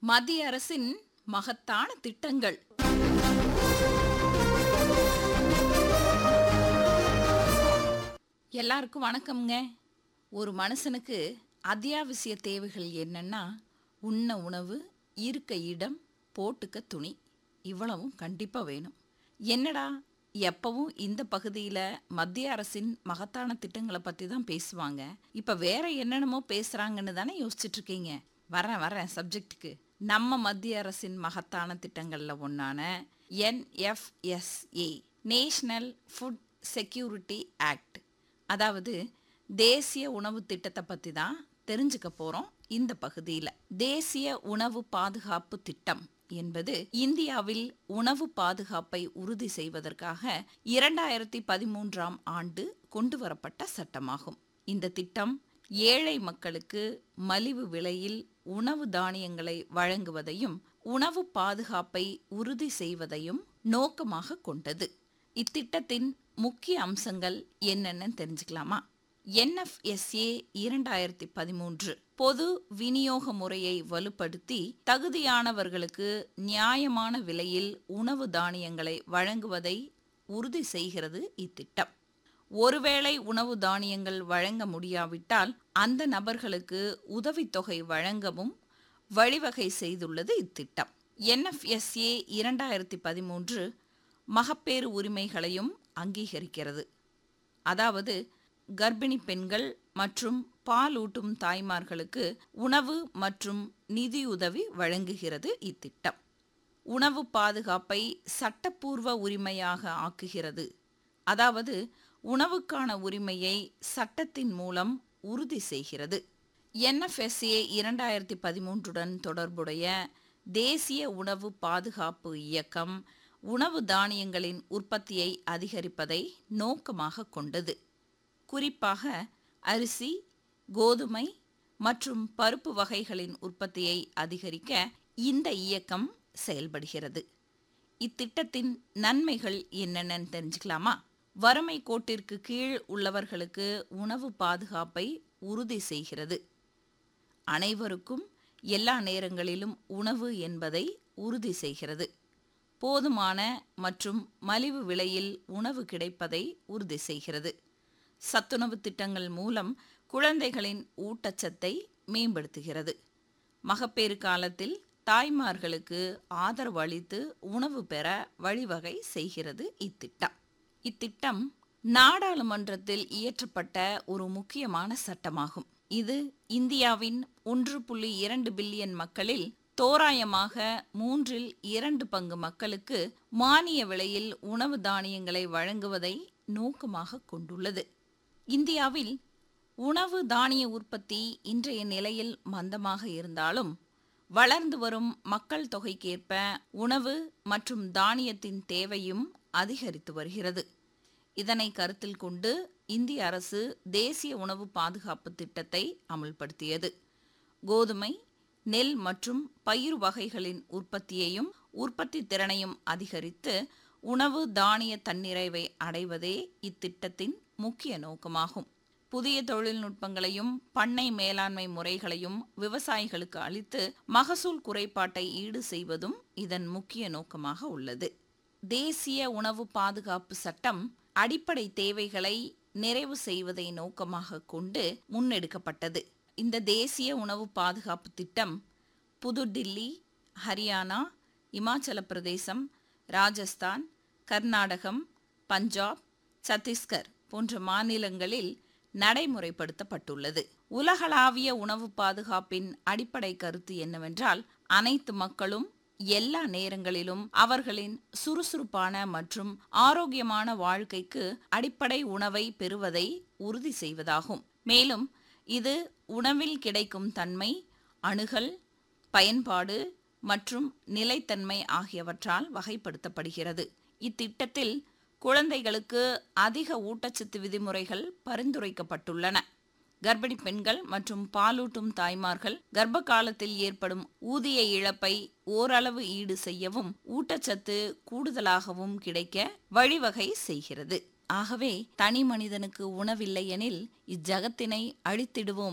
மத்திய அரசின் மகத்தான திட்டங்கள் எல்லாருக்கும் வணக்கம்ங்க ஒரு மனுஷனுக்கு அத்தியாவசிய தேவைகள் என்னன்னா உண்ண உணவு இருக்க இடம் போட்டுக்க துணி இவ்வளவும் கண்டிப்பாக வேணும் என்னடா எப்பவும் இந்த பகுதியில் மத்திய அரசின் மகத்தான திட்டங்களை பற்றி தான் பேசுவாங்க இப்போ வேற என்னென்னமோ பேசுகிறாங்கன்னு தானே யோசிச்சுட்டு இருக்கீங்க வரேன் வரேன் சப்ஜெக்ட்டுக்கு நம்ம மத்திய அரசின் மகத்தான திட்டங்களில் ஒன்றான NFSA national food security act அதாவது தேசிய உணவு திட்டத்தை பற்றி தான் தெரிஞ்சுக்க போகிறோம் இந்த பகுதியில் தேசிய உணவு பாதுகாப்பு திட்டம் என்பது இந்தியாவில் உணவு பாதுகாப்பை உறுதி செய்வதற்காக இரண்டாயிரத்தி பதிமூன்றாம் ஆண்டு கொண்டு வரப்பட்ட சட்டமாகும் இந்த திட்டம் ஏழை மக்களுக்கு மலிவு விலையில் உணவு தானியங்களை வழங்குவதையும் உணவு பாதுகாப்பை உறுதி செய்வதையும் நோக்கமாக கொண்டது இத்திட்டத்தின் முக்கிய அம்சங்கள் என்னென்னு தெரிஞ்சுக்கலாமா என்எஃப்எஸ்ஏ இரண்டாயிரத்தி பதிமூன்று பொது விநியோக முறையை வலுப்படுத்தி தகுதியானவர்களுக்கு நியாயமான விலையில் உணவு தானியங்களை வழங்குவதை உறுதி செய்கிறது இத்திட்டம் ஒருவேளை உணவு தானியங்கள் வழங்க முடியாவிட்டால் அந்த நபர்களுக்கு உதவித்தொகை வழங்கவும் வழிவகை செய்துள்ளது இத்திட்டம் என்எஃப்எஸ்ஏ இரண்டாயிரத்தி பதிமூன்று மகப்பேறு உரிமைகளையும் அங்கீகரிக்கிறது அதாவது கர்ப்பிணி பெண்கள் மற்றும் பாலூட்டும் தாய்மார்களுக்கு உணவு மற்றும் நிதியுதவி வழங்குகிறது இத்திட்டம் உணவு பாதுகாப்பை சட்டப்பூர்வ உரிமையாக ஆக்குகிறது அதாவது உணவுக்கான உரிமையை சட்டத்தின் மூலம் உறுதி செய்கிறது என்எஃப்எஸ்ஏ இரண்டாயிரத்தி பதிமூன்றுடன் தொடர்புடைய தேசிய உணவு பாதுகாப்பு இயக்கம் உணவு தானியங்களின் உற்பத்தியை அதிகரிப்பதை நோக்கமாக கொண்டது குறிப்பாக அரிசி கோதுமை மற்றும் பருப்பு வகைகளின் உற்பத்தியை அதிகரிக்க இந்த இயக்கம் செயல்படுகிறது இத்திட்டத்தின் நன்மைகள் என்னென்னு தெரிஞ்சுக்கலாமா வறுமை கோட்டிற்கு கீழ் உள்ளவர்களுக்கு உணவு பாதுகாப்பை உறுதி செய்கிறது அனைவருக்கும் எல்லா நேரங்களிலும் உணவு என்பதை உறுதி செய்கிறது போதுமான மற்றும் மலிவு விலையில் உணவு கிடைப்பதை உறுதி செய்கிறது சத்துணவு திட்டங்கள் மூலம் குழந்தைகளின் ஊட்டச்சத்தை மேம்படுத்துகிறது மகப்பேறு காலத்தில் தாய்மார்களுக்கு ஆதரவு அளித்து உணவு பெற வழிவகை செய்கிறது இத்திட்டம் இத்திட்டம் நாடாளுமன்றத்தில் இயற்றப்பட்ட ஒரு முக்கியமான சட்டமாகும் இது இந்தியாவின் ஒன்று புள்ளி இரண்டு பில்லியன் மக்களில் தோராயமாக மூன்றில் இரண்டு பங்கு மக்களுக்கு மானிய விலையில் உணவு தானியங்களை வழங்குவதை நோக்கமாக கொண்டுள்ளது இந்தியாவில் உணவு தானிய உற்பத்தி இன்றைய நிலையில் மந்தமாக இருந்தாலும் வளர்ந்து வரும் மக்கள் தொகைக்கேற்ப உணவு மற்றும் தானியத்தின் தேவையும் அதிகரித்து வருகிறது இதனை கருத்தில் கொண்டு இந்திய அரசு தேசிய உணவு பாதுகாப்பு திட்டத்தை அமுல்படுத்தியது கோதுமை நெல் மற்றும் பயிர் வகைகளின் உற்பத்தியையும் உற்பத்தி திறனையும் அதிகரித்து உணவு தானிய தன்னிறைவை அடைவதே இத்திட்டத்தின் முக்கிய நோக்கமாகும் புதிய தொழில்நுட்பங்களையும் பண்ணை மேலாண்மை முறைகளையும் விவசாயிகளுக்கு அளித்து மகசூல் குறைபாட்டை ஈடு செய்வதும் இதன் முக்கிய நோக்கமாக உள்ளது தேசிய உணவு பாதுகாப்பு சட்டம் அடிப்படை தேவைகளை நிறைவு செய்வதை நோக்கமாக கொண்டு முன்னெடுக்கப்பட்டது இந்த தேசிய உணவு பாதுகாப்பு திட்டம் புதுடில்லி ஹரியானா இமாச்சல பிரதேசம் ராஜஸ்தான் கர்நாடகம் பஞ்சாப் சத்தீஸ்கர் போன்ற மாநிலங்களில் நடைமுறைப்படுத்தப்பட்டுள்ளது உலகளாவிய உணவு பாதுகாப்பின் அடிப்படை கருத்து என்னவென்றால் அனைத்து மக்களும் எல்லா நேரங்களிலும் அவர்களின் சுறுசுறுப்பான மற்றும் ஆரோக்கியமான வாழ்க்கைக்கு அடிப்படை உணவை பெறுவதை உறுதி செய்வதாகும் மேலும் இது உணவில் கிடைக்கும் தன்மை அணுகல் பயன்பாடு மற்றும் நிலைத்தன்மை ஆகியவற்றால் வகைப்படுத்தப்படுகிறது இத்திட்டத்தில் குழந்தைகளுக்கு அதிக ஊட்டச்சத்து விதிமுறைகள் பரிந்துரைக்கப்பட்டுள்ளன கர்ப்பிணி பெண்கள் மற்றும் பாலூட்டும் தாய்மார்கள் கர்ப்ப காலத்தில் ஏற்படும் ஊதிய இழப்பை ஓரளவு ஈடு செய்யவும் ஊட்டச்சத்து கூடுதலாகவும் கிடைக்க வழிவகை செய்கிறது ஆகவே தனி மனிதனுக்கு உணவில்லையெனில் இஜகத்தினை அழித்திடுவோம்